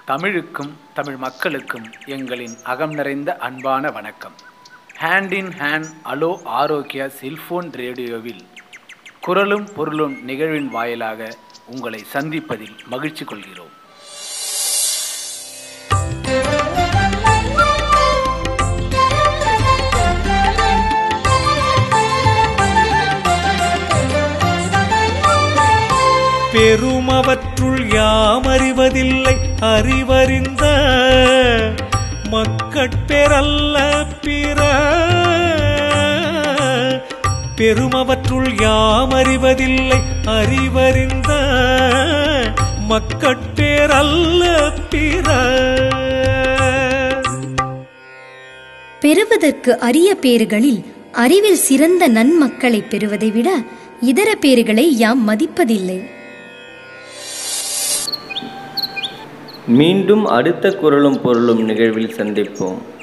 தமிழுக்கும் தமிழ் மக்களுக்கும் எங்களின் அகம் நிறைந்த அன்பான வணக்கம் hand in hand hello Arogya cellphone ரேடியோவில் குரலும் பொருளும் நிகழ்வின் வாயிலாக உங்களை சந்திப்பதில் மகிழ்ச்சி கொள்கிறோம் பெருமவற்றுள் யாமறிவதில்லை அறிவறிந்த மக்கட்பெறல்ல பிற பெருமவற்றுள் யாமறிவதில்லை அறிவறிந்த மக்கட்பேரல்ல பிற பெறுவதற்கு அரிய பேறுகளில் அறிவில் சிறந்த நன்மக்களை பெறுவதை விட இதர பேறுகளை யாம் மதிப்பதில்லை மீண்டும் அடுத்த குரலும் பொருளும் நிகழ்வில் சந்திப்போம்